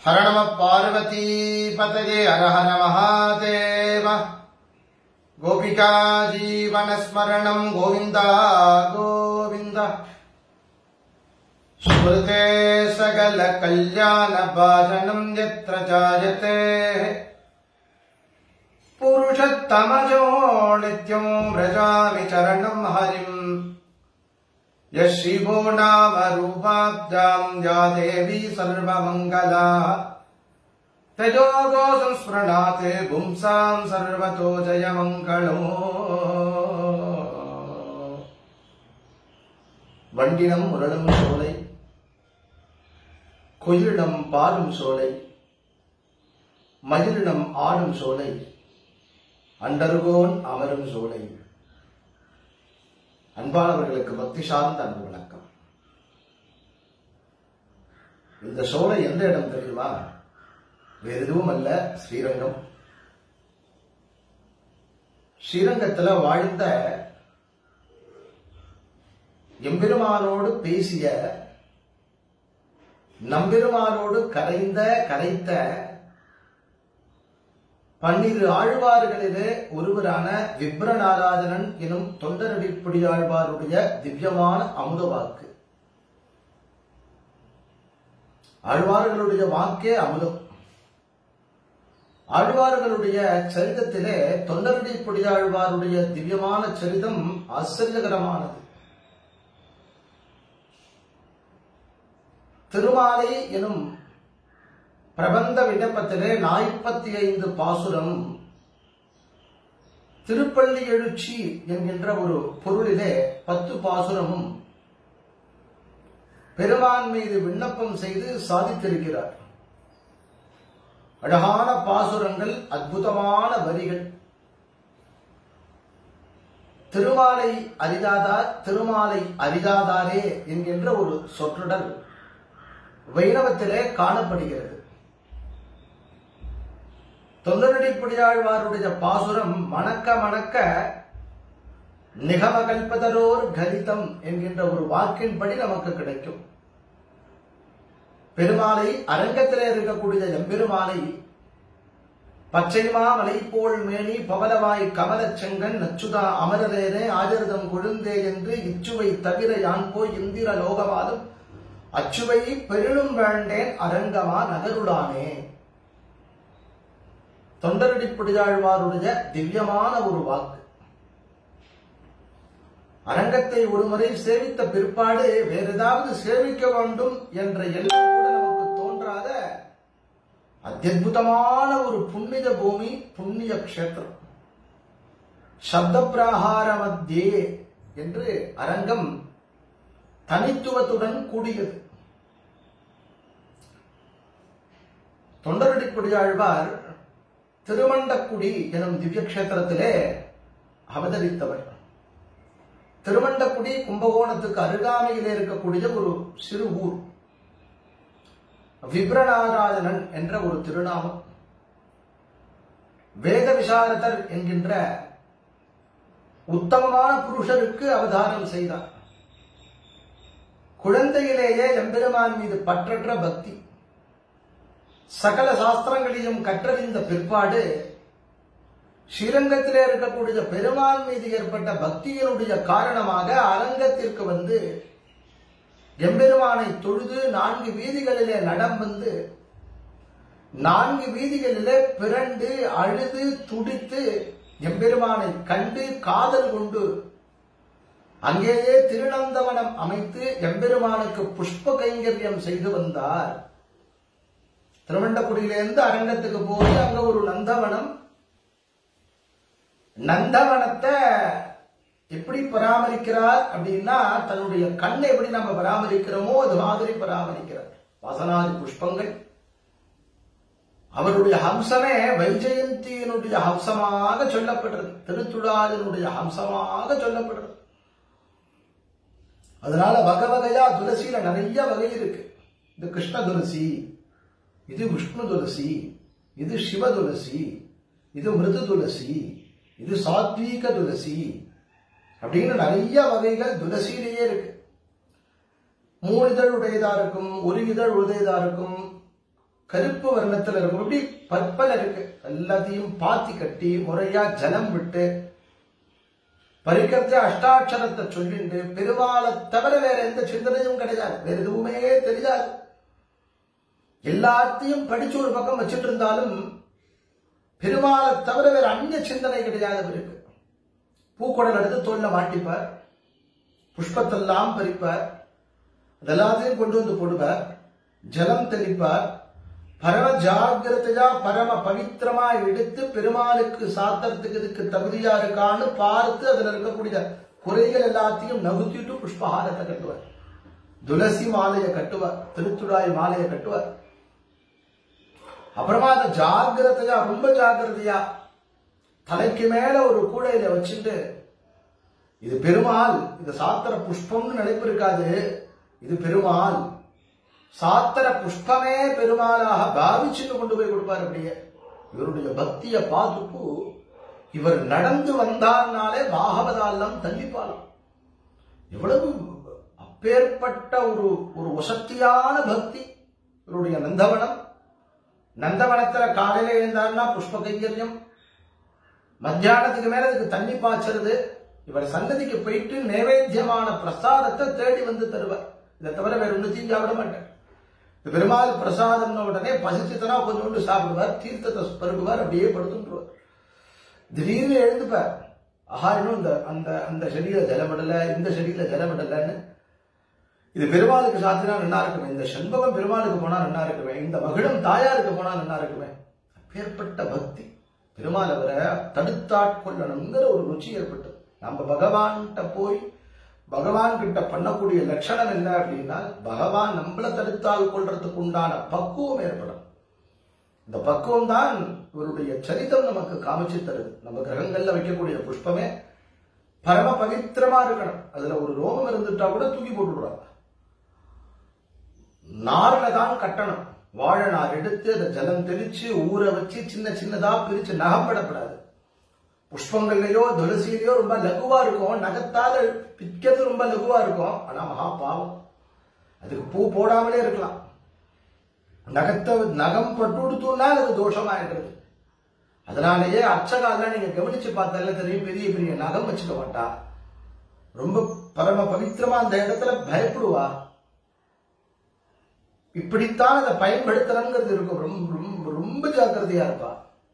हर नमः पार्वतीपतये हर हर महादेव गोपिका जीवनस्मरणम् गोविन्द गोविन्द स्मृते सकलकल्याणभाजनम् यत्र जायते पुरुषत्तमजो नित्यम् व्रजामि चरणम् हरिम् यः शिवो नाम रूपाब्जाम् या देवी सर्वमङ्गला तजोगो संस्मृणात् पुंसाम् सर्वतो जयमङ्गलो வண்டினம் முரளும் சோலை குயிலிடம் பாடும் சோலை மயிலிடம் ஆடும் சோலை அண்டர்கோன் அமரும் சோலை அன்பானவர்களுக்கு பக்தி சார்ந்த அன்பு வணக்கம் இந்த சோலை எந்த இடம் தெரியுமா வேற எதுவும் அல்ல ஸ்ரீரங்கம் ஸ்ரீரங்கத்துல வாழ்ந்த எம்பெருமானோடு பேசிய நம்பெருமானோடு கரைந்த கரைத்த பன்னிரு ஆழ்வார்களிலே ஒருவரான விப்ரநாராஜனன் எனும் தொண்டரடிப்படி ஆழ்வாருடைய திவ்யமான அமுத வாக்கு ஆழ்வார்களுடைய வாக்கே அமுதம் ஆழ்வார்களுடைய சரிதத்திலே தொண்டரடிப்படி ஆழ்வாருடைய திவ்யமான சரிதம் ஆச்சரியகரமானது திருமாலை எனும் பிரபந்த விண்ணப்பத்திலே நாற்பத்தி ஐந்து பாசுரம் திருப்பள்ளி எழுச்சி என்கின்ற ஒரு பொருளிலே பத்து பாசுரமும் பெருமான் மீது விண்ணப்பம் செய்து சாதித்திருக்கிறார் அழகான பாசுரங்கள் அற்புதமான வரிகள் திருமாலை அரிதாதார் திருமாலை அரிதாதாரே என்கின்ற ஒரு சொற்றொடர் வைணவத்திலே காணப்படுகிறது தொண்டரடிப்படியாழ்வாருடைய பாசுரம் மணக்க மணக்க நிகம கல்பதரோர் கலிதம் என்கின்ற ஒரு வாக்கின்படி நமக்கு கிடைக்கும் பெருமாளை அரங்கத்திலே இருக்கக்கூடிய எம்பெருமாளை பச்சைமா மலை போல் மேனி பவலவாய் கமலச் செங்கன் நச்சுதா அமரரேனே ஆஜர்தம் கொழுந்தே என்று இச்சுவை தவிர யான் போய் இந்திர லோகவாதம் அச்சுவை பெருளும் வேண்டேன் அரங்கமா நகருளானே தொண்டரடிப்படியாழ்வாருடைய திவ்யமான ஒரு வாக்கு அரங்கத்தை ஒருமுறை சேவித்த பிற்பாடு வேற ஏதாவது சேவிக்க வேண்டும் என்ற எண்ணம் கூட நமக்கு தோன்றாத அத்தியுதமான ஒரு புண்ணிய பூமி புண்ணிய கஷேத்திரம் சப்த பிராகார மத்தியே என்று அரங்கம் தனித்துவத்துடன் கூடியது தொண்டரடிப்படியாழ்வார் திருமண்டக்குடி எனும் திவ்ய கஷேத்திரத்திலே அவதரித்தவர் திருமண்டக்குடி கும்பகோணத்துக்கு அருகாமையிலே இருக்கக்கூடிய ஒரு சிறு ஊர் விப்ரநாராயணன் என்ற ஒரு திருநாமம் வேத விசாரதர் என்கின்ற உத்தமமான புருஷருக்கு அவதாரம் செய்தார் குழந்தையிலேயே எம்பெருமான் மீது பற்றற்ற பக்தி சகல சாஸ்திரங்களையும் கற்றறிந்த பிற்பாடு ஸ்ரீரங்கத்திலே இருக்கக்கூடிய பெருமான் மீது ஏற்பட்ட பக்தியினுடைய காரணமாக அரங்கத்திற்கு வந்து எம்பெருமானை தொழுது நான்கு வீதிகளிலே நடம் வந்து நான்கு வீதிகளிலே பிறண்டு அழுது துடித்து எம்பெருமானை கண்டு காதல் கொண்டு அங்கேயே திருநந்தவனம் அமைத்து எம்பெருமானுக்கு புஷ்ப கைங்கரியம் செய்து வந்தார் திருவண்டக்குடியிலிருந்து அரங்கத்துக்கு போய் அங்க ஒரு நந்தவனம் நந்தவனத்தை எப்படி பராமரிக்கிறார் அப்படின்னா தன்னுடைய கண்ணை எப்படி நம்ம பராமரிக்கிறோமோ அது மாதிரி பராமரிக்கிறார் வசனாதி புஷ்பங்கள் அவருடைய ஹம்சமே வைஜெயந்தியினுடைய ஹம்சமாக சொல்லப்படுறது திருத்துழாவினுடைய ஹம்சமாக சொல்லப்படுறது அதனால வகை வகையா துளசியில நிறைய வகை இருக்கு இது கிருஷ்ண துளசி இது விஷ்ணு துளசி இது சிவ துளசி இது மிருது துளசி இது சாத்வீக துளசி அப்படின்னு நிறைய வகைகள் துளசியிலேயே இருக்கு மூணு இதழ் உடையதா இருக்கும் ஒரு இதழ் உடையதா இருக்கும் கருப்பு வர்ணத்துல இருக்கும் இப்படி பற்பல இருக்கு எல்லாத்தையும் பாத்தி கட்டி முறையா ஜலம் விட்டு பறிக்கிறது அஷ்டாட்சரத்தை சொல்லிட்டு பெருமாளை தவிர வேற எந்த சிந்தனையும் கிடையாது வேற எதுவுமே தெரியாது எல்லாத்தையும் படிச்சு ஒரு பக்கம் வச்சுட்டு இருந்தாலும் பெருமாளை தவிர வேற அந்நிய சிந்தனை கிடையாது அவருக்கு பூக்குடல் எடுத்து தோல்ல மாட்டிப்பார் புஷ்பத்தெல்லாம் பறிப்பார் அதெல்லாத்தையும் கொண்டு வந்து போடுவார் ஜலம் தெளிப்பார் பரம ஜாகிரதையா பரம பவித்திரமா எடுத்து பெருமாளுக்கு சாத்திரத்துக்கு இதுக்கு தகுதியா இருக்கான்னு பார்த்து அதுல இருக்கக்கூடிய குறைகள் எல்லாத்தையும் நகுத்திட்டு புஷ்பஹாரத்தை கட்டுவார் துளசி மாலையை கட்டுவார் திருத்துடாய் மாலையை கட்டுவார் அப்புறமா அதை ஜாகிரதையா ரொம்ப ஜாகிரதையா தலைக்கு மேல ஒரு கூடையில வச்சுட்டு இது பெருமாள் இது சாத்திர புஷ்பம்னு நினைப்பு இருக்காது இது பெருமாள் சாத்திர புஷ்பமே பெருமாளாக பாவிச்சுட்டு கொண்டு போய் கொடுப்பார் அப்படியே இவருடைய பக்திய பார்த்துட்டு இவர் நடந்து வந்தார்னாலே பாகவதாலம் தள்ளிப்பாலாம் எவ்வளவு அப்பேற்பட்ட ஒரு ஒரு வசத்தியான பக்தி இவருடைய நந்தவனம் நந்தவனத்துல காலையில எழுந்தாருன்னா புஷ்ப கைங்கரியம் மத்தியானத்துக்கு மேல அதுக்கு தண்ணி பாய்ச்சறது இவர் சன்னதிக்கு போயிட்டு நைவேத்தியமான பிரசாதத்தை தேடி வந்து தருவார் இதை தவிர வேற ஒன்றுத்தையும் சாப்பிட மாட்டேன் இந்த பெருமாள் பிரசாதம்ன உடனே பசிச்சுத்தனா கொஞ்சோண்டு சாப்பிடுவார் தீர்த்தத்தை பருகுவார் அப்படியே படுத்துட்டுருவார் திடீர்னு எழுந்துப்பார் ஆஹா இன்னும் இந்த அந்த அந்த செடியில ஜலமிடல இந்த செடியில ஜலமிடலன்னு இது பெருமாளுக்கு சாத்தினா நல்லா இருக்குமே இந்த செண்பகம் பெருமாளுக்கு போனா நல்லா இருக்குமே இந்த மகிழம் தாயாருக்கு போனா நல்லா இருக்குமே அப்பேற்பட்ட பக்தி பெருமாள் அவரை தடுத்தாட்கொள்ளணுங்கிற ஒரு ருச்சி ஏற்பட்டது நம்ம பகவான்கிட்ட போய் பகவான் கிட்ட பண்ணக்கூடிய லட்சணம் என்ன அப்படின்னா பகவான் நம்மளை தடுத்தால் கொள்றதுக்கு உண்டான பக்குவம் ஏற்படும் இந்த பக்குவம் தான் இவருடைய சரிதம் நமக்கு காமிச்சு தருது நம்ம கிரகங்கள்ல வைக்கக்கூடிய புஷ்பமே பரம பவித்திரமா இருக்கணும் அதுல ஒரு ரோமம் இருந்துட்டா கூட தூக்கி போட்டுடுறாங்க நார்ல தான் கட்டணும் வாழை நார் எடுத்து அதை ஜலம் தெளிச்சு ஊற வச்சு சின்ன சின்னதா பிரிச்சு நகப்படப்படாது புஷ்பங்கள்லயோ துளசியிலயோ ரொம்ப லகுவா இருக்கும் நகத்தால பிக்கிறது ரொம்ப லகுவா இருக்கும் ஆனா மகா பாவம் அதுக்கு பூ போடாமலே இருக்கலாம் நகத்தை நகம் பட்டுடுத்தோம்னா அது தோஷமாயிடுறது அதனாலேயே அர்ச்சகாலாம் நீங்க கவனிச்சு பார்த்தால தெரியும் பெரிய பெரிய நகம் வச்சுக்க மாட்டா ரொம்ப பரம பவித்திரமா அந்த இடத்துல பயப்படுவா இப்படித்தான் அதை பயன்படுத்துறங்கிறது இருக்கும் ரொம்ப ரொம்ப ரொம்ப ஜாக்கிரதையா இருப்பா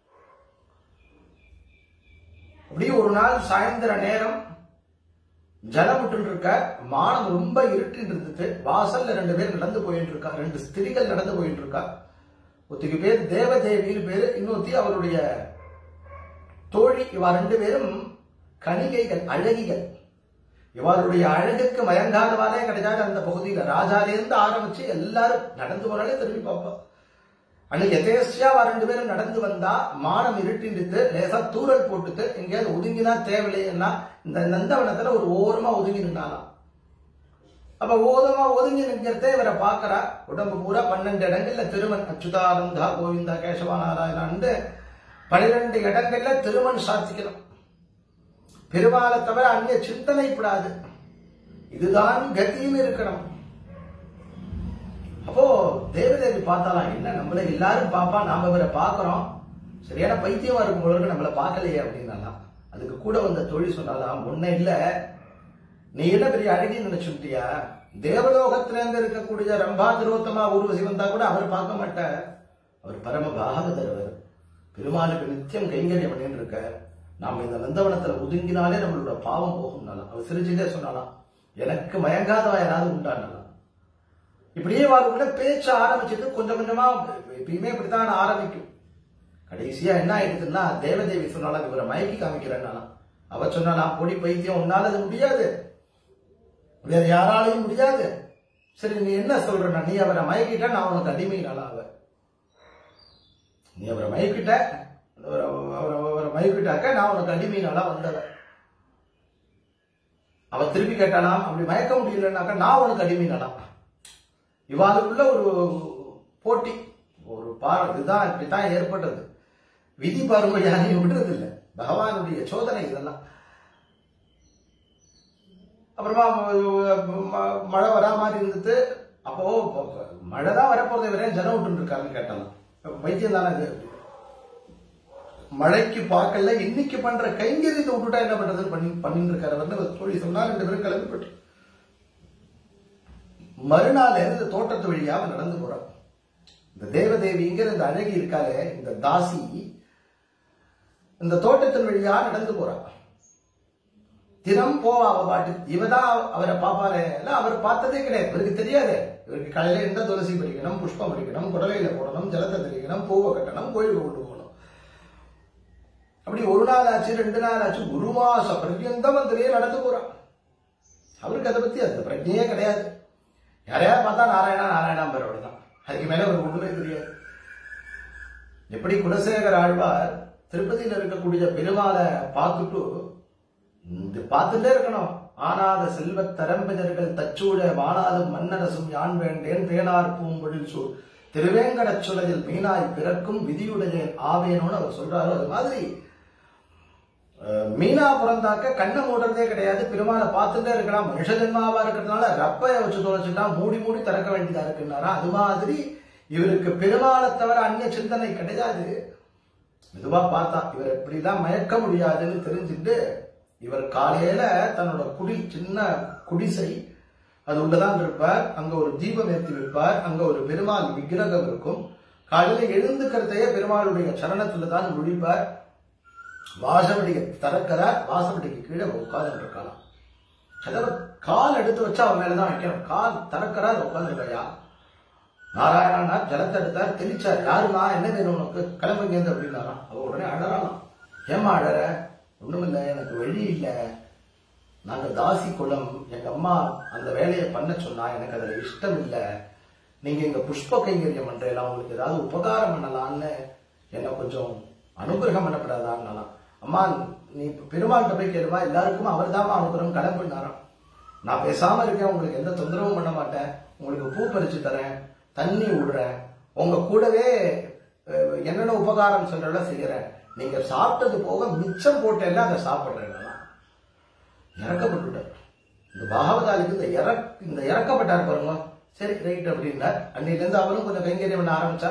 அப்படியே ஒரு நாள் சாயந்தர நேரம் ஜலம் விட்டு இருக்க மானம் ரொம்ப இருட்டின்னு இருந்தது வாசல்ல ரெண்டு பேர் நடந்து போயிட்டு இருக்கா ரெண்டு ஸ்திரிகள் நடந்து போயிட்டு இருக்கா ஒத்திக்கு பேர் தேவதேவின்னு பேரு இன்னொத்தி அவருடைய தோழி இவா ரெண்டு பேரும் கணிகைகள் அழகிகள் இவருடைய அழகுக்கு மயங்காதவாறே கிடையாது அந்த பகுதியில ராஜாலேருந்து ஆரம்பிச்சு எல்லாரும் நடந்து போனாலே திரும்பி பார்ப்பா அன்னைக்கு எதேசியா அவ ரெண்டு பேரும் நடந்து வந்தா மானம் இருட்டின்றது லேசா தூரல் போட்டுட்டு எங்கேயாவது ஒதுங்கினா தேவையில்லைன்னா இந்த நந்தவனத்துல ஒரு ஓரமா ஒதுங்கி நின்னாலாம் அப்ப ஓரமா ஒதுங்கி நிற்கிறதே இவரை பார்க்கறா உடம்பு பூரா பன்னெண்டு இடங்கள்ல திருமன் அச்சுதானந்தா கோவிந்தா கேசவா நாராயணான்னு பனிரெண்டு இடங்கள்ல திருமண் சாத்திக்கணும் பெருமாளை தவிர அந்நிய சிந்தனைப்படாது இதுதான் கதின்னு இருக்கணும் அப்போ தேவதேவி பார்த்தாலாம் என்ன நம்மள எல்லாரும் பாப்பா நாம இவரை பார்க்கறோம் சரியான பைத்தியமா இருக்கும் பொழுது நம்மள பார்க்கலையே அப்படின்னாலாம் அதுக்கு கூட வந்த தொழில் சொன்னாலாம் ஒன்னும் இல்ல நீ என்ன பெரிய அழகி நினைச்சுட்டியா தேவலோகத்துல இருந்து இருக்கக்கூடிய ரம்பா திரோத்தமா ஊர்வசி வந்தா கூட அவர் பார்க்க மாட்டார் அவர் பரம பாகவதர் அவர் பெருமாளுக்கு நித்தியம் கைங்கரியம் பண்ணிட்டு இருக்க நாம இந்த நந்தவனத்துல ஒதுங்கினாலே நம்மளோட பாவம் போகும்னாலாம் அவர் சிரிச்சுட்டே சொன்னாலாம் எனக்கு மயங்காதவா யாராவது உண்டானாலாம் இப்படியே வாழ்வுல பேச்ச ஆரம்பிச்சது கொஞ்சம் கொஞ்சமா எப்பயுமே இப்படித்தான் ஆரம்பிக்கும் கடைசியா என்ன ஆயிடுதுன்னா தேவதேவி சொன்னாலும் இவரை மயக்கி காமிக்கிறேன்னாலாம் அவ சொன்னாலாம் பொடி பைத்தியம் உன்னால அது முடியாது வேற யாராலையும் முடியாது சரி நீ என்ன சொல்றனா நீ அவரை மயக்கிட்ட நான் உனக்கு அடிமைனால அவ நீ அவரை மயக்கிட்ட அவரை அவரை- அவரை மயக்கிட்டாக்க நான் உனக்கு அடிமைனால வந்தவ அவ திருப்பி கேட்டாலாம் அப்படி மயக்க முடியலன்னாக்கா நான் உனக்கு அடிமைனாலாம் இவாளுக்குள்ள ஒரு போட்டி ஒரு பார இதுதான் இப்படித்தான் ஏற்பட்டது விதி பாருங்க யாரையும் விடுறது இல்லை பகவானுடைய சோதனை இதெல்லாம் அப்புறமா ம- ம- மழை வரா மாதிரி இருந்தது அப்போ மழை தான் வரப்போறதை வரையும் ஜனம் விட்டு இருக்காருன்னு கேட்டாலும் வைத்தியம் தானே அது மழைக்கு பார்க்கல இன்னைக்கு பண்ற கைங்கரியத்தை விட்டுட்டா என்ன பண்றதுன்னு பண்ணி பண்ணிட்டு இருக்காரு அவர்னு ஒரு தோழி சொன்னா ரெண்டு பேரும் கிளம்பி போயிட்டு மறுநாள் இந்த தோட்டத்து வழியா அவன் நடந்து போறான் இந்த தேவதேவிங்கிற இந்த அழகி இருக்காளே இந்த தாசி இந்த தோட்டத்தின் வழியா நடந்து போறான் தினம் போவா அவ பாட்டு இவதான் அவரை பாப்பாரு இல்ல அவர் பார்த்ததே கிடையாது இவருக்கு தெரியாது இவருக்கு காலையில எந்த துளசி பறிக்கணும் புஷ்பம் பறிக்கணும் குடலையில போடணும் ஜலத்தை தெளிக்கணும் பூவை கட்டணும் கோயிலுக்கு கொண்டு போகணும் அப்படி ஒரு நாள் ஆச்சு ரெண்டு நாள் ஆச்சு ஒரு மாச பர்யந்தம் அதிலேயே நடந்து போறான் அவருக்கு அதை பத்தி அந்த பிரஜையே கிடையாது யாரையாவது பார்த்தா நாராயணா நாராயணாம் பேரோட தான் அதுக்கு மேல அவருக்கு ஒண்ணுமே தெரியாது எப்படி குலசேகர ஆழ்வார் திருப்பதியில் இருக்கக்கூடிய பெருமாளை பார்த்துட்டு இது பார்த்துட்டே இருக்கணும் ஆனாத செல்வத் தரம்பினர்கள் தச்சூழ வானாதும் மன்னரசும் யான் வேண்டேன் தேனார் பூம்பொழில் சூழ் திருவேங்கடச் சுளையில் மீனாய் பிறக்கும் விதியுடைய ஆவேனோன்னு அவர் சொல்றாரு அது மாதிரி அஹ், மீனா பிறந்தாக்க கண்ணை மூடுறதே கிடையாது பெருமாளை பார்த்துட்டே இருக்கலாம் மனுஷ ஜென்மாவா இருக்கிறதுனால ரப்பைய வச்சு தொலைச்சுட்டா மூடி மூடி திறக்க வேண்டியதா இருக்குன்னாரா அது மாதிரி இவருக்கு பெருமாளை தவிர அந்நிய சிந்தனை கிடையாது மெதுவா பார்த்தா இவர் இப்படிலாம் மயக்க முடியாதுன்னு தெரிஞ்சுட்டு இவர் காலையில தன்னோட குடி சின்ன குடிசை அது உள்ளதான் இருப்பார் அங்க ஒரு தீபம் ஏற்றி வைப்பார் அங்க ஒரு பெருமாள் விக்கிரகம் இருக்கும் காலையில எழுந்துக்கிறதையே பெருமாளுடைய சரணத்துல தான் முடிப்பார் வாசப்படியை திறக்கிறார் வாசப்படிக்கு கீழே உட்கார்ந்து இருக்கலாம் கதவை கால் எடுத்து வச்சா அவன் மேலதான் வைக்கணும் கால் திறக்கிறார் உட்கார்ந்து இருக்கையா நாராயணா ஜலத்தை எடுத்தார் தெளிச்சார் யாருமா என்ன வேணும் உனக்கு கிளம்புங்க அப்படின்னாராம் அவ உடனே அழறானாம் ஏம்மா அழற ஒண்ணுமில்ல எனக்கு வழி இல்லை நாங்க தாசி குலம் எங்க அம்மா அந்த வேலையை பண்ண சொன்னா எனக்கு அதுல இஷ்டம் இல்லை நீங்க இங்க புஷ்ப கைங்கரியம் பண்றீங்களா உங்களுக்கு ஏதாவது உபகாரம் பண்ணலாம்னு என்ன கொஞ்சம் அனுகிரகம் பண்ணப்படாதான்னாலாம் அம்மா நீ பெருமாள்கிட்ட போய் கேளுமா எல்லாருக்கும் அவர் தான் அனுகிரகம் கிளம்பினாராம் நான் பேசாம இருக்கேன் உங்களுக்கு எந்த தொந்தரவும் பண்ண மாட்டேன் உங்களுக்கு பூ பறிச்சு தரேன் தண்ணி விடுறேன் உங்க கூடவே அஹ், என்னென்ன உபகாரம் சொல்றதெல்லாம் செய்யறேன் நீங்க சாப்பிட்டது போக மிச்சம் போட்டேன்னா அதை சாப்பிடுறேன் இறக்கப்பட்டுட்டார் இந்த பாகவதாலுக்கு இந்த இறக் இந்த இறக்கப்பட்டார் பாருங்க சரி ரைட் அப்படின்னார் அன்னையில இருந்து அவரும் கொஞ்சம் கைங்கரியம் பண்ண ஆரம்பிச்சா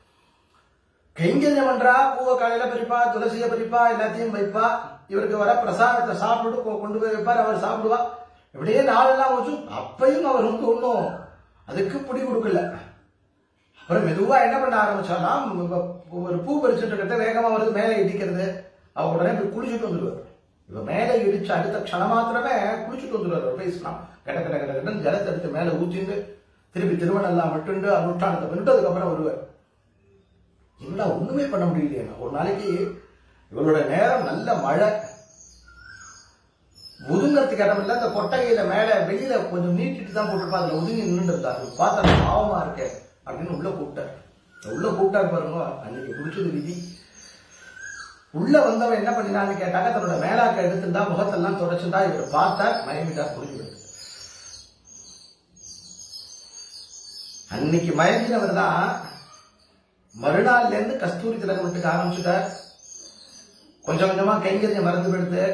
கைங்கரியம் பண்றா பூவை காலையில பறிப்பா துளசியை பறிப்பா எல்லாத்தையும் வைப்பா இவருக்கு வர பிரசாதத்தை சாப்பிட்டு கொ- கொண்டு போய் வைப்பார் அவர் சாப்பிடுவா இப்படியே நாளெல்லாம் போச்சு அப்பையும் அவர் வந்து ஒன்றும் அதுக்கு பிடி கொடுக்கல அப்புறம் மெதுவா என்ன பண்ண ஆரம்பிச்சாலாம் ஒரு பூ பறிச்சுட்டு இருக்கிறத வேகமா வருது மேலே இடிக்கிறது அவ உடனே போய் குளிச்சுட்டு வந்துடுவார் இவ மேலே இடிச்சு அடுத்த க்ஷணம் மாத்திரமே குளிச்சுட்டு வந்துடுவார் அவர் பேசலாம் கட கட கட கடன்னு ஜலத்தை எடுத்து மேலே ஊற்றிண்டு திருப்பி திருவண்ணெல்லாம் மட்டுண்டு அனுஷ்டானத்தை பண்ணிட்டு அதுக்கப்புறம் வருவார் என்ன ஒண்ணுமே பண்ண முடியலையே ஒரு நாளைக்கு இவரோட நேரம் நல்ல மழை ஒதுங்கறதுக்கு இடம் இல்ல அந்த கொட்டகையில மேல வெளியில கொஞ்சம் நீட்டிட்டு தான் போட்டிருப்பா அதுல ஒதுங்கி நின்று இருந்தாரு பார்த்தா பாவமா இருக்கே அப்படின்னு உள்ள கூப்பிட்டார் உள்ள கூப்பிட்டாரு பாருங்க அன்னைக்கு குடிச்சது விதி உள்ள வந்தவன் என்ன பண்ணினான்னு கேட்டாக்க தன்னோட மேலாக்க எடுத்துட்டா முகத்தெல்லாம் தொடச்சுட்டா இவர் பார்த்தார் மயங்கிட்டார் முடிஞ்சு போயிடுது. அன்னைக்கு மயங்கினவர் தான் மறுநாள்ல இருந்து கஸ்தூரி திலகம் விட்டுக்க ஆரம்பிச்சுட்டார் கொஞ்சம் கொஞ்சமா கைங்கரியம் மறந்து போயிடுது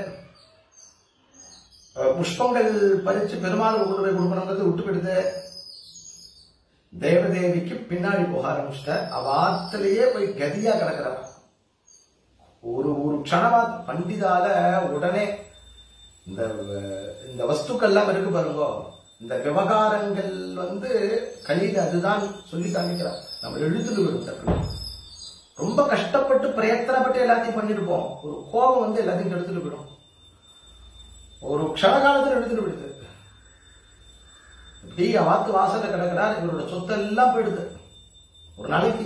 அஹ் புஷ்பங்கள் பறிச்சு பெருமாள் கொண்டு போய் கொடுக்கணுங்கிறது விட்டு போயிடுது தேவதேவிக்கு பின்னாடி போக ஆரம்பிச்சுட்டார் அவ ஆத்திலேயே போய் கதியா கிடக்கிறார் ஒரு ஒரு க்ஷணமா பண்டிதால உடனே இந்த அஹ், இந்த வஸ்துக்கள்லாம் இருக்கு பாருங்க இந்த விவகாரங்கள் வந்து கலியில அதுதான் சொல்லி காமிக்கிறார் நம்ம எழுத்துட்டு விட்டோம் ரொம்ப கஷ்டப்பட்டு பிரயத்தனப்பட்டு எல்லாத்தையும் பண்ணிருப்போம் ஒரு கோபம் வந்து எல்லாத்தையும் எடுத்துட்டு போயிடும் ஒரு க்ஷண காலத்துல எடுத்துட்டு போயிடுது இப்படி வாத்து வாசல்ல கிடக்கிறார் இவரோட சொத்தெல்லாம் போயிடுது ஒரு நாளைக்கு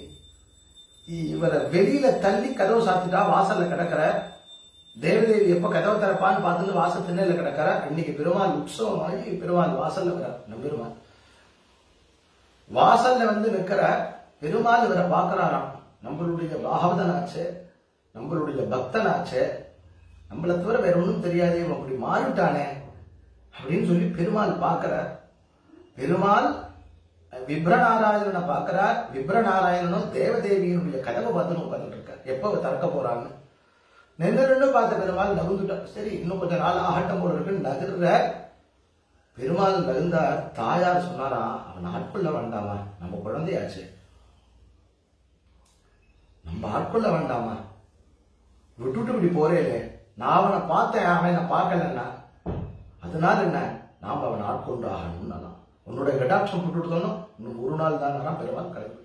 இவரை வெளியில தள்ளி கதவு சாத்திட்டா வாசல்ல கிடக்கிற தேவதேவி எப்ப கதவை திறப்பான்னு பார்த்துட்டு வாசல் திண்ணையில கிடக்கிற இன்னைக்கு பெருமாள் உற்சவம் ஆகி பெருமாள் வாசல்ல வரார் நம்ம பெருமாள் வாசல்ல வந்து நிக்கிற பெருமாள் இவரை பார்க்கறாராம் நம்மளுடைய பாகவதனாச்சே நம்மளுடைய பக்தனாச்சே நம்மளை தவிர வேற ஒண்ணும் தெரியாது இவன் அப்படி மாறிட்டானே அப்படின்னு சொல்லி பெருமாள் பார்க்கிறார் பெருமாள் விப்ரநாராயணனை பார்க்கிறார் விப்ரநாராயணனும் தேவதேவியினுடைய கதவை பார்த்து உட்கார்ந்துட்டு இருக்கார் எப்ப அவ திறக்க போறான்னு நின்று நின்று பார்த்த பெருமாள் நகுந்துட்டார் சரி இன்னும் கொஞ்ச நாள் ஆகட்டம் போல இருக்குன்னு நகர்ற பெருமாள் வருந்தார் தாயார் சொன்னாரா அவன் ஆட்கொள்ள வேண்டாமா நம்ம குழந்தையாச்சு நம்ம ஆட்கொள்ள வேண்டாமா விட்டுட்டு இப்படி போறேலே நான் அவனை பார்த்தேன் அவன் என்ன பார்க்கலன்னா அதனால என்ன நாம் அவன் ஆட்கொண்டு ஆகணும்னு உன்னுடைய கடாட்சம் போட்டுட்டோம் இன்னும் ஒரு நாள் தான் பெருமாள் கிளம்பிட்டார்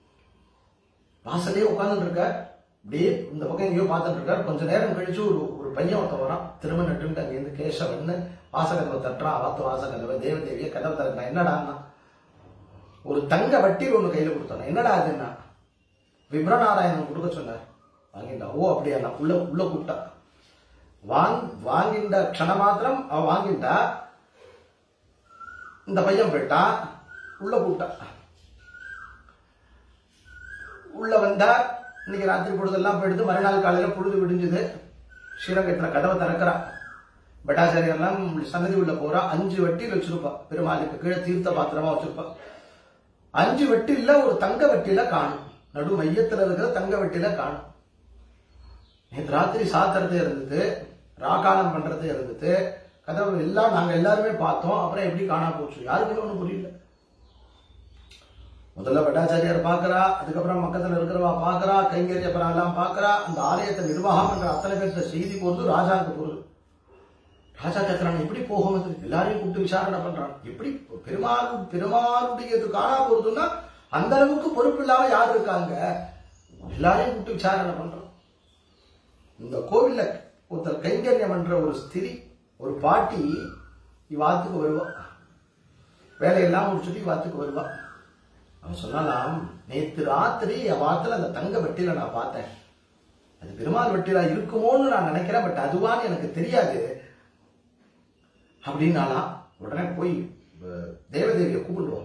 வாசலே உட்கார்ந்துட்டு இருக்க அப்படியே இந்த பக்கம் எங்கேயோ பார்த்துட்டு இருக்காரு கொஞ்ச நேரம் கழிச்சு ஒரு ஒரு பையன் ஒருத்தன் வரான் திரும்ப நட்டுட்டு அங்கேருந்து கேசவன் வாசகதவை தட்டுறான் வாத்து வாசகதவை தேவதேவிய கதவை திறக்கிறான் என்னடான்னா ஒரு தங்க வட்டி ஒண்ணு கையில கொடுத்தானே என்னடா அதுன்னா விப்ரநாராயணன் கொடுக்க சொன்னார் வாங்கிட்டா ஓ அப்படியா நான் உள்ள உள்ள கூப்பிட்டா வாங் வாங்கின்ற க்ஷண மாத்திரம் அவ வாங்கிட்டா இந்த பையன் போயிட்டான் உள்ள கூப்பிட்டா உள்ள வந்தா இன்னைக்கு ராத்திரி பொழுதெல்லாம் போயிடுது மறுநாள் காலையில பொழுது விடிஞ்சுது ஸ்ரீரங்கத்துல கதவை திறக்கிறா பட்டாச்சாரியெல்லாம் சன்னதி உள்ள போறா அஞ்சு வட்டியில் வச்சிருப்பா பெருமாளுக்கு கீழே தீர்த்த பாத்திரமா வச்சிருப்பா அஞ்சு வட்டில ஒரு தங்க வட்டியில காணும் நடு மையத்துல இருக்கிற தங்க வட்டியில காணும் நேற்று ராத்திரி சாத்திரது இருந்தது ராகாலம் பண்றது இருந்தது கதவு எல்லாம் நாங்க எல்லாருமே பார்த்தோம் அப்புறம் எப்படி காணாம போச்சு யாருக்குமே ஒண்ணும் புரியல முதல்ல பட்டாச்சாரியார் பார்க்கறா அதுக்கப்புறம் பக்கத்துல இருக்கிறவா பார்க்கறா கைங்கரியப்பரம் எல்லாம் பார்க்கறா அந்த ஆலயத்தை நிர்வாகம் பண்ற அத்தனை பேர்த்த செய்தி போறது ராஜாவுக்கு போறது ராஜா கேட்கிறான் எப்படி போகும் அது எல்லாரையும் கூப்பிட்டு விசாரணை பண்றான் எப்படி பெருமாள் பெருமாளுடைய இது காணா போறதுன்னா அந்த அளவுக்கு பொறுப்பு இல்லாம யார் இருக்காங்க எல்லாரையும் கூப்பிட்டு விசாரணை பண்றான் இந்த கோவில்ல ஒருத்தர் கைங்கரியம் பண்ற ஒரு ஸ்திரி ஒரு பாட்டி இவாத்துக்கு வருவா வேலையெல்லாம் முடிச்சுட்டு இவாத்துக்கு வருவா அவன் சொன்னாலாம் நேத்து ராத்திரி என் வாத்துல அந்த தங்க வெட்டில நான் பார்த்தேன் அது பெருமாள் வெட்டிலா இருக்குமோன்னு நான் நினைக்கிறேன் பட் அதுவான்னு எனக்கு தெரியாது அப்படின்னாலாம் உடனே போய் அஹ், தேவதேவியை கூப்பிடுவோம்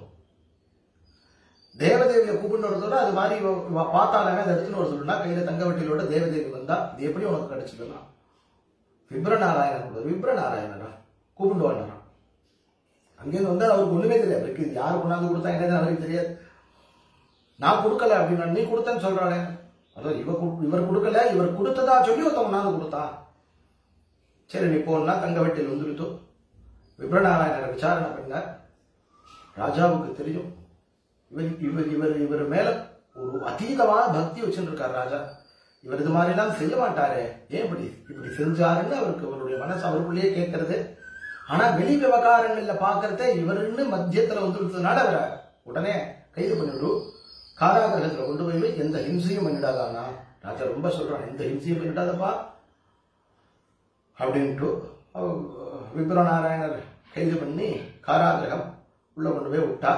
தேவதேவியை கூப்பிட்டு வரதோட அது மாதிரி இவ- இவ பார்த்தாலுமே அதை எடுத்துன்னு வர சொல்லுனா கையில தங்க வட்டியிலோட தேவதேவி வந்தா இது எப்படி உனக்கு கிடைச்சதுன்னா விப்ரநாராயணன் கூட விப்ரநாராயணரா கூப்பிட்டு வாண்டாராம் அங்கேருந்து வந்து அவருக்கு ஒண்ணுமே தெரியாது அவருக்கு இது யாரு கொண்டாந்து கொடுத்தா என்னது அவருக்கு தெரியாது நான் கொடுக்கல அப்படின்னா நீ கொடுத்தேன்னு சொல்றானே அதோ இவ கு- இவர் கொடுக்கல இவர் கொடுத்ததா சொல்லி ஒருத்தன் கொண்டாந்து கொடுத்தா சரி நீ போனா தங்க வெட்டியில் வந்துருத்தோ விப்ரநாராயணரை விசாரணை பண்ண ராஜாவுக்கு தெரியும் இவர் இவர் இவர் இவர் மேல ஒரு அதீதமான பக்தி வச்சுருக்கார் ராஜா இவர் இது மாதிரிலாம் செய்ய மாட்டாரே ஏன் இப்படி இப்படி செஞ்சாருன்னு அவருக்கு அவருடைய மனசு அவருக்குள்ளேயே கேட்கறது ஆனா வெளி விவகாரங்கள்ல பாக்குறதே இவருன்னு மத்தியத்துல வந்துருந்ததுனால அவரை உடனே கைது பண்ணிவிடு காராகிரகத்துல கொண்டு போய் வை, எந்த ஹிம்சையும் பண்ணிடாதானா ராஜா ரொம்ப சொல்றான் எந்த ஹிம்சையும் பண்ணிடாதப்பா அப்படின்ட்டு அவ- விப்ரநாராயணர் கைது பண்ணி காராகிரகம் உள்ள கொண்டு போய் விட்டா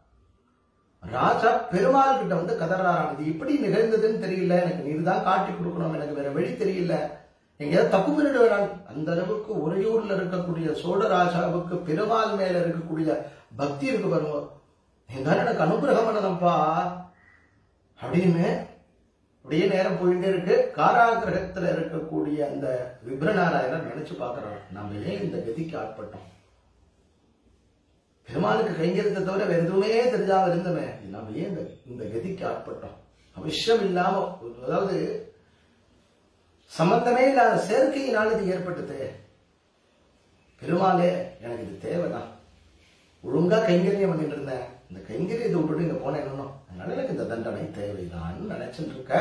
ராஜா பெருமாள் கிட்ட வந்து கதறாராம் இது எப்படி நிகழ்ந்ததுன்னு தெரியல எனக்கு நீர் தான் காட்டி கொடுக்கணும் எனக்கு வேற வழி தெரியல எங்கேயாவது தப்பு பண்ணிட வேணாம் அந்த அளவுக்கு உறையூர்ல இருக்கக்கூடிய சோழ ராஜாவுக்கு பெருமாள் மேல இருக்கக்கூடிய பக்தி இருக்கு பாருங்க நீ தான் எனக்கு அனுகிரகம் பண்ணணும்ப்பா அப்படின்னு அப்படியே நேரம் போயிட்டே இருக்கு காராகிரகத்துல இருக்கக்கூடிய அந்த விப்ரநாராயணர் நினைச்சு பார்க்கறாரு நம்ம ஏன் இந்த கதிக்கு ஆட்பட்டோம் பெருமாளுக்கு கைங்கரியத்தை தவிர வேற எதுவுமே தெரிஞ்சாம இருந்தமே நம்ம ஏன் இந்த இந்த கதிக்கு ஆட்பட்டோம் அவசியம் இல்லாம அதாவது சம்பந்தமே இல்லாத சேர்க்கையினால் இது ஏற்பட்டது பெருமாளே எனக்கு இது தேவைதான் ஒழுங்கா கைங்கரியம் பண்ணிட்டு இருந்தேன் இந்த கைங்கரியத்தை விட்டுட்டு இங்க போனேன் என்னன்னா அதனால எனக்கு இந்த தண்டனை தேவைதான் நினைச்சிட்டு இருக்க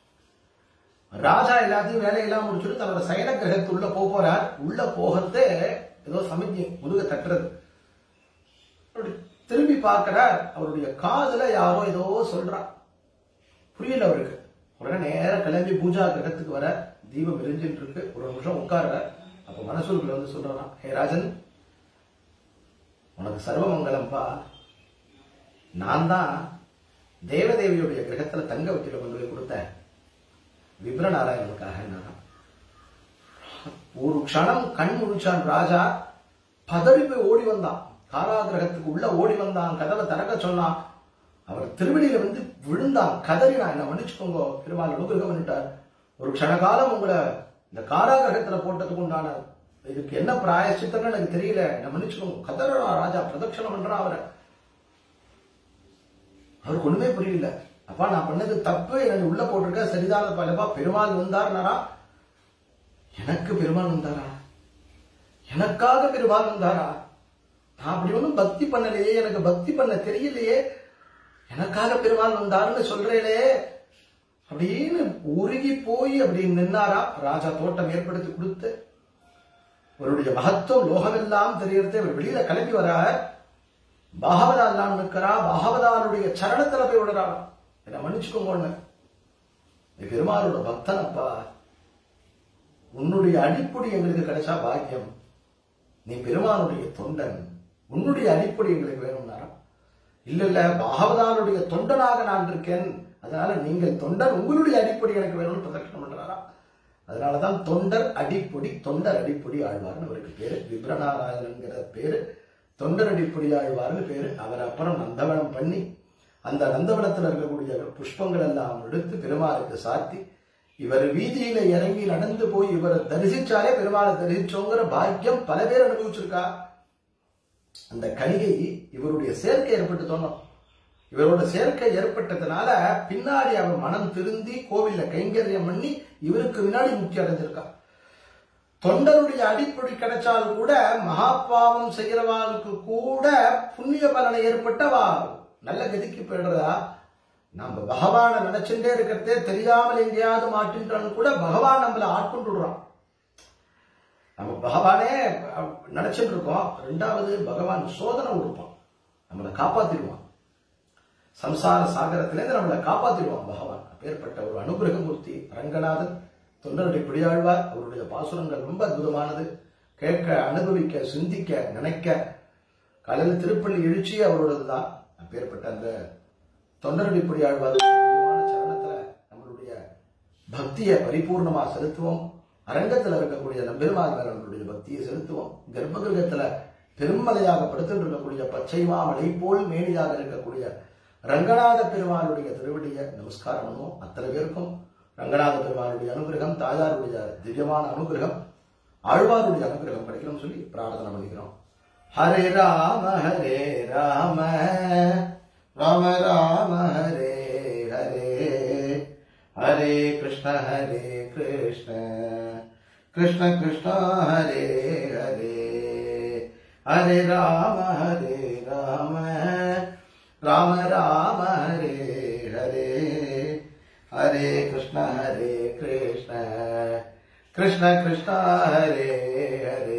ராஜா எல்லாத்தையும் வேலையெல்லாம் முடிச்சுட்டு தன்னோட சயன கிரகத்துள்ள போக போறார் உள்ள போகிறதே ஏதோ சமிக்ஞை முதுக தட்டுறது அப்படி திரும்பி பார்க்கிறார் அவருடைய காதுல யாரோ ஏதோ சொல்றா புரியல அவருக்கு உடனே நேரா கிளம்பி பூஜா கிரகத்துக்கு வர தீபம் எரிஞ்சிட்டு இருக்கு ஒரு நிமிஷம் உட்கார்ற அப்ப மனசூருக்குள்ள வந்து சொல்றான் ஹே ராஜன் உனக்கு சர்வமங்கலம்பா நான் தான் தேவதேவியுடைய கிரகத்துல தங்க வட்டில கொண்டு போய் கொடுத்தேன் விப்ரநாராயணனுக்காக நான் ஒரு க்ஷணம் கண் முழிச்சான் ராஜா பதறி போய் ஓடி வந்தான் காராகிரகத்துக்கு உள்ள ஓடி வந்தான் கதவை திறக்க சொன்னான் அவர் திருவடியில வந்து விழுந்தான் கதறினான் என்ன மன்னிச்சுக்கோங்க பெருமாள் அனுகிரகம் பண்ணிட்டார் ஒரு க்ஷணகாலம் உங்களை இந்த காராகிரகத்துல போட்டதுக்கு உண்டான இதுக்கு என்ன பிராயசித்தம்னு எனக்கு தெரியல என்ன மன்னிச்சுக்கோங்க கதறான் ராஜா பிரதட்சணம் பண்றான் அவரை அவருக்கு ஒண்ணுமே புரியல அப்பா நான் பண்ணது தப்பு எனக்கு உள்ள போட்டிருக்க சரிதான பலப்பா பெருமாள் வந்தார்னாரா எனக்கு பெருமாள் வந்தாரா எனக்காக பெருமாள் வந்தாரா நான் அப்படி ஒன்றும் பக்தி பண்ணலையே எனக்கு பக்தி பண்ண தெரியலையே எனக்காக பெருமாள் வந்தாருன்னு சொல்றேனே அப்படின்னு உருகி போய் அப்படி நின்னாரா ராஜா தோட்டம் ஏற்படுத்தி கொடுத்து அவருடைய மகத்துவம் லோகமெல்லாம் தெரியறது அவர் வெளியில கிளம்பி வரார் பாகவதா எல்லாம் நிற்கிறா பாகவதாருடைய சரணத்துல போய் விடுறாராம் என்ன மன்னிச்சுக்கோங்க நீ பெருமாளோட பக்தனப்பா உன்னுடைய அடிப்பொடி எங்களுக்கு கிடைச்சா பாக்கியம் நீ பெருமானுடைய தொண்டன் உன்னுடைய அடிப்பொடி எங்களுக்கு வேணும்னாராம் இல்ல இல்ல பாகவதானுடைய தொண்டனாக நான் இருக்கேன் அதனால நீங்கள் தொண்டர் உங்களுடைய அடிப்பொடி எனக்கு வேணும்னு பிரதட்சணம் பண்றாராம் அதனாலதான் தொண்டர் அடிப்பொடி தொண்டர் அடிப்பொடி ஆழ்வார்னு அவருக்கு பேரு விப்ரநாராயணன்கிற பேரு தொண்டர் அடிப்பொடி ஆழ்வார்னு பேரு அவர் அப்புறம் நந்தவனம் பண்ணி அந்த நந்தவனத்தில் இருக்கக்கூடிய புஷ்பங்கள் எல்லாம் எடுத்து பெருமாளுக்கு சாத்தி இவர் வீதியில இறங்கி நடந்து போய் இவரை தரிசிச்சாலே பெருமாளை தரிசிச்சோங்கிற பாக்கியம் பல பேர் அனுபவிச்சிருக்கா அந்த கணிகை இவருடைய சேர்க்கை ஏற்பட்டு தோணும் இவரோட சேர்க்கை ஏற்பட்டதுனால பின்னாடி அவர் மனம் திருந்தி கோவில்ல கைங்கரியம் பண்ணி இவருக்கு முன்னாடி முக்தி அடைஞ்சிருக்கா தொண்டருடைய அடிப்படை கிடைச்சால் கூட மகாபாவம் செய்கிறவாளுக்கு கூட புண்ணிய பலனை ஏற்பட்டவா நல்ல கதிக்கு போயிடுறதா நம்ம பகவானை நினைச்சுட்டே இருக்கிறதே தெரியாமல் எங்கேயாவது மாட்டின்றான்னு கூட பகவான் நம்மள ஆட்கொண்டு விடுறான் நம்ம பகவானே நினைச்சிட்டு இருக்கோம் ரெண்டாவது பகவான் சோதனை கொடுப்பான் நம்மளை காப்பாத்திடுவான் சம்சார சாகரத்திலேருந்து நம்மளை காப்பாத்திடுவான் பகவான் அப்பேற்பட்ட ஒரு அனுகிரகமூர்த்தி ரங்கநாதன் தொண்டருடைய பிடியாழ்வார் அவருடைய பாசுரங்கள் ரொம்ப அற்புதமானது கேட்க அனுபவிக்க சிந்திக்க நினைக்க காலையில் திருப்பள்ளி எழுச்சி அவரோடது தான் அப்பேற்பட்ட அந்த தொண்டருடைய பிடியாழ்வார் சரணத்துல நம்மளுடைய பக்தியை பரிபூர்ணமா செலுத்துவோம் அரங்கத்தில் இருக்கக்கூடிய நம்பெருமாள் மேல நம்மளுடைய பக்தியை செலுத்துவோம் கர்ப்பகிரகத்துல பெருமலையாக படுத்துட்டு இருக்கக்கூடிய பச்சை மாமலை போல் மேனியாக இருக்கக்கூடிய ரங்கநாத பெருமானுடைய திருவடியை நமஸ்காரம் பண்ணுவோம் அத்தனை பேருக்கும் ரங்கநாத பெருமானுடைய அனுகிரகம் தாயாருடைய திவ்யமான அனுகிரகம் ஆழ்வாருடைய அனுகிரகம் கிடைக்கணும்னு சொல்லி பிரார்த்தனை பண்ணிக்கிறோம் ஹரே ராம ஹரே ராம ராம ராம ஹரே ஹரே ஹரே கிருஷ்ண ஹரே கிருஷ்ண கிருஷ்ண கிருஷ்ண ஹரே ஹரே ஹரே ராம ஹரே ராம ராம ராம ஹரே ஹரே ஹரே கிருஷ்ண ஹரே கிருஷ்ண கிருஷ்ண கிருஷ்ண ஹரே ஹரே